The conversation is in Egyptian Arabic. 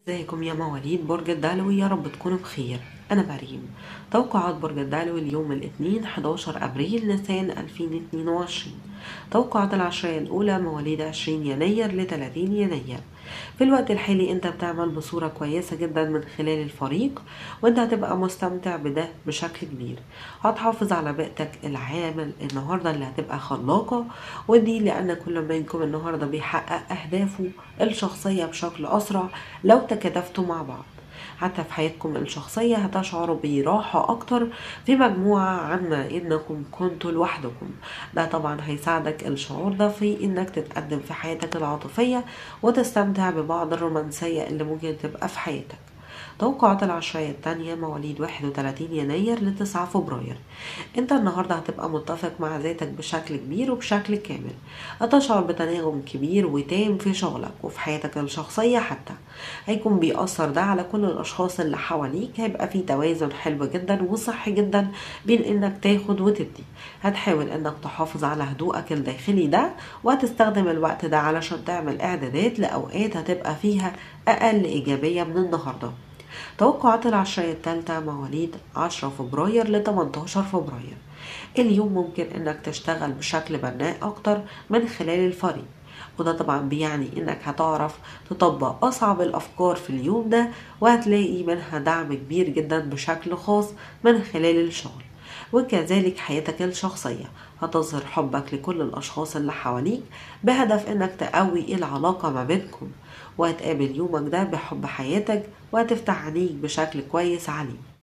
ازيكم يا مواليد برج الدلوي يا رب تكونوا بخير انا مريم توقعات برج الدلوي اليوم الاثنين 11 ابريل نيسان 2022 توقعات العشرية الاولى مواليد 20 يناير ل 30 يناير في الوقت الحالي انت بتعمل بصورة كويسة جدا من خلال الفريق وانت هتبقى مستمتع بده بشكل كبير هتحافظ على بيئتك العامل النهاردة اللي هتبقى خلاقة ودي لان كل منكم النهاردة بيحقق اهدافه الشخصية بشكل اسرع لو تكاتفتوا مع بعض حتى في حياتكم الشخصية هتشعروا براحة أكتر في مجموعة عما إنكم كنتوا لوحدكم ده طبعا هيساعدك الشعور ده في إنك تتقدم في حياتك العاطفية وتستمتع ببعض الرومانسية اللي ممكن تبقى في حياتك توقعات العشرية التانية مواليد 31 يناير ل 9 فبراير انت النهاردة هتبقى متفق مع ذاتك بشكل كبير وبشكل كامل هتشعر بتناغم كبير وتام في شغلك وفي حياتك الشخصية حتى هيكون بيأثر ده على كل الأشخاص اللي حواليك هيبقى في توازن حلو جدا وصحي جدا بين انك تاخد وتدي هتحاول انك تحافظ على هدوءك الداخلي ده وهتستخدم الوقت ده علشان تعمل اعدادات لأوقات هتبقى فيها أقل إيجابية من النهارده توقعات العشرية الثالثة مواليد 10 فبراير ل 18 فبراير اليوم ممكن انك تشتغل بشكل بناء اكتر من خلال الفريق وده طبعا بيعني انك هتعرف تطبق اصعب الافكار في اليوم ده وهتلاقي منها دعم كبير جدا بشكل خاص من خلال الشغل وكذلك حياتك الشخصية هتظهر حبك لكل الأشخاص اللي حواليك بهدف إنك تقوي العلاقة ما بينكم وهتقابل يومك ده بحب حياتك وهتفتح عينيك بشكل كويس عليه